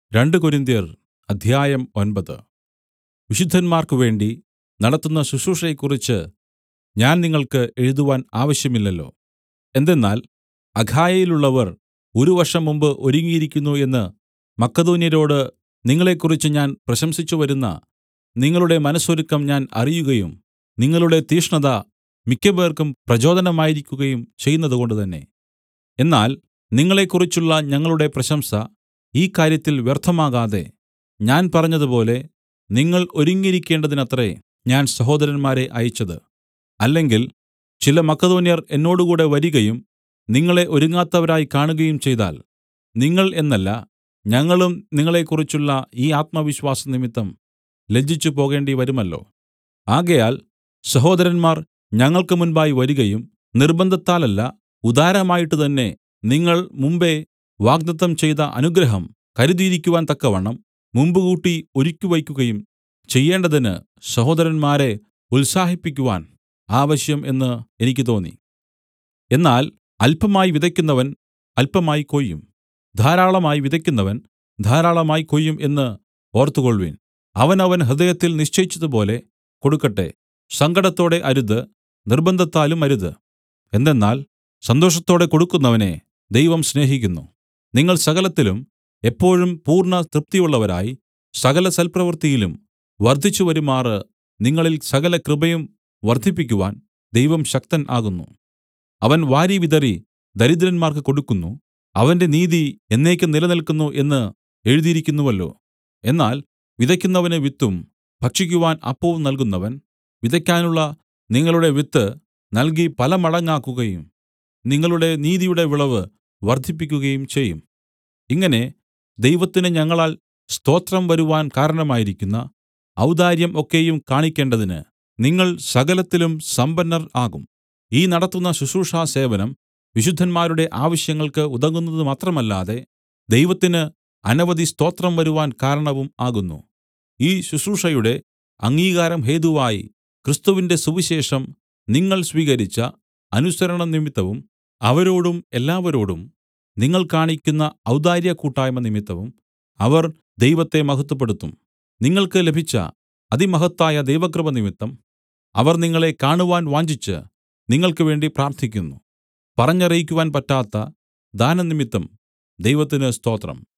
രണ്ട് കൊരിന്ത്യർ അധ്യായം ഒൻപത് വിശുദ്ധന്മാർക്കു വേണ്ടി നടത്തുന്ന ശുശ്രൂഷയെക്കുറിച്ച് ഞാൻ നിങ്ങൾക്ക് എഴുതുവാൻ ആവശ്യമില്ലല്ലോ എന്തെന്നാൽ അഖായയിലുള്ളവർ ഒരു വർഷം മുമ്പ് ഒരുങ്ങിയിരിക്കുന്നു എന്ന് മക്കെദോന്യരോട് നിങ്ങളെക്കുറിച്ച് ഞാൻ പ്രശംസിച്ചുവരുന്ന നിങ്ങളുടെ മനസ്സൊരുക്കം ഞാൻ അറിയുകയും നിങ്ങളുടെ തീഷ്ണത മിക്കപേർക്കും പ്രചോദനമായിരിക്കുകയും ചെയ്യുന്നതുകൊണ്ട് തന്നെ എന്നാൽ നിങ്ങളെക്കുറിച്ചുള്ള ഞങ്ങളുടെ പ്രശംസ ഈ കാര്യത്തിൽ വ്യർത്ഥമാകാതെ ഞാൻ പറഞ്ഞതുപോലെ നിങ്ങൾ ഒരുങ്ങിയിരിക്കേണ്ടതിനത്രേ ഞാൻ സഹോദരന്മാരെ അയച്ചത് അല്ലെങ്കിൽ ചില മക്കെദോന്യർ എന്നോടുകൂടെ വരികയും നിങ്ങളെ ഒരുങ്ങാത്തവരായി കാണുകയും ചെയ്താൽ നിങ്ങൾ എന്നല്ല ഞങ്ങളും നിങ്ങളെക്കുറിച്ചുള്ള ഈ ആത്മവിശ്വാസം നിമിത്തം ലജ്ജിച്ചു പോകേണ്ടിവരുമല്ലോ ആകയാൽ സഹോദരന്മാർ ഞങ്ങൾക്ക് മുൻപായി വരികയും നിർബന്ധത്താലല്ല ഉദാരമായിട്ട് തന്നെ നിങ്ങൾ മുമ്പെ വാഗ്ദത്തം ചെയ്ത അനുഗ്രഹം കരുതിയിരിക്കുവാൻ തക്കവണ്ണം മുമ്പുകൂട്ടി ഒരുക്കിവയ്ക്കുകയും ചെയ്യേണ്ടതിന് സഹോദരന്മാരെ ഉത്സാഹിപ്പിക്കുവാൻ ആവശ്യം എന്ന് എനിക്ക് തോന്നി എന്നാൽ അല്പമായി വിതയ്ക്കുന്നവൻ അല്പമായി കൊയ്യും ധാരാളമായി വിതയ്ക്കുന്നവൻ ധാരാളമായി കൊയ്യും എന്ന് ഓർത്തുകൊൾവിൻ അവനവൻ ഹൃദയത്തിൽ നിശ്ചയിച്ചതുപോലെ കൊടുക്കട്ടെ സങ്കടത്തോടെ അരുത് നിർബന്ധത്താലും അരുത് എന്തെന്നാൽ സന്തോഷത്തോടെ കൊടുക്കുന്നവനെ ദൈവം സ്നേഹിക്കുന്നു നിങ്ങൾ സകലത്തിലും എപ്പോഴും പൂർണ്ണ തൃപ്തിയുള്ളവരായി സകല സൽപ്രവൃത്തിയിലും വർദ്ധിച്ചു വരുമാറ് നിങ്ങളിൽ സകല കൃപയും വർദ്ധിപ്പിക്കുവാൻ ദൈവം ശക്തൻ ആകുന്നു അവൻ വാരി വിതറി ദരിദ്രന്മാർക്ക് കൊടുക്കുന്നു അവന്റെ നീതി എന്നേക്കും നിലനില്ക്കുന്നു എന്ന് എഴുതിയിരിക്കുന്നുവല്ലോ എന്നാൽ വിതയ്ക്കുന്നവന് വിത്തും ഭക്ഷിക്കുവാൻ അപ്പവും നൽകുന്നവൻ വിതയ്ക്കാനുള്ള നിങ്ങളുടെ വിത്ത് നൽകി പല മടങ്ങാക്കുകയും നിങ്ങളുടെ നീതിയുടെ വിളവ് വർദ്ധിപ്പിക്കുകയും ചെയ്യും ഇങ്ങനെ ദൈവത്തിന് ഞങ്ങളാൽ സ്തോത്രം വരുവാൻ കാരണമായിരിക്കുന്ന ഔദാര്യം ഒക്കെയും കാണിക്കേണ്ടതിന് നിങ്ങൾ സകലത്തിലും സമ്പന്നർ ആകും ഈ നടത്തുന്ന ശുശ്രൂഷാസേവനം വിശുദ്ധന്മാരുടെ ആവശ്യങ്ങൾക്ക് ഉതകുന്നത് മാത്രമല്ലാതെ ദൈവത്തിന് അനവധി സ്തോത്രം വരുവാൻ കാരണവും ആകുന്നു ഈ ശുശ്രൂഷയുടെ അംഗീകാരം ഹേതുവായി ക്രിസ്തുവിന്റെ സുവിശേഷം നിങ്ങൾ സ്വീകരിച്ച അനുസരണം നിമിത്തവും അവരോടും എല്ലാവരോടും നിങ്ങൾ കാണിക്കുന്ന ഔദാര്യ കൂട്ടായ്മ നിമിത്തവും അവർ ദൈവത്തെ മഹത്വപ്പെടുത്തും നിങ്ങൾക്ക് ലഭിച്ച അതിമഹത്തായ ദൈവകൃപ നിമിത്തം അവർ നിങ്ങളെ കാണുവാൻ വാഞ്ചിച്ച് നിങ്ങൾക്ക് വേണ്ടി പ്രാർത്ഥിക്കുന്നു പറഞ്ഞറിയിക്കുവാൻ പറ്റാത്ത ദാനംനിമിത്തം ദൈവത്തിന് സ്തോത്രം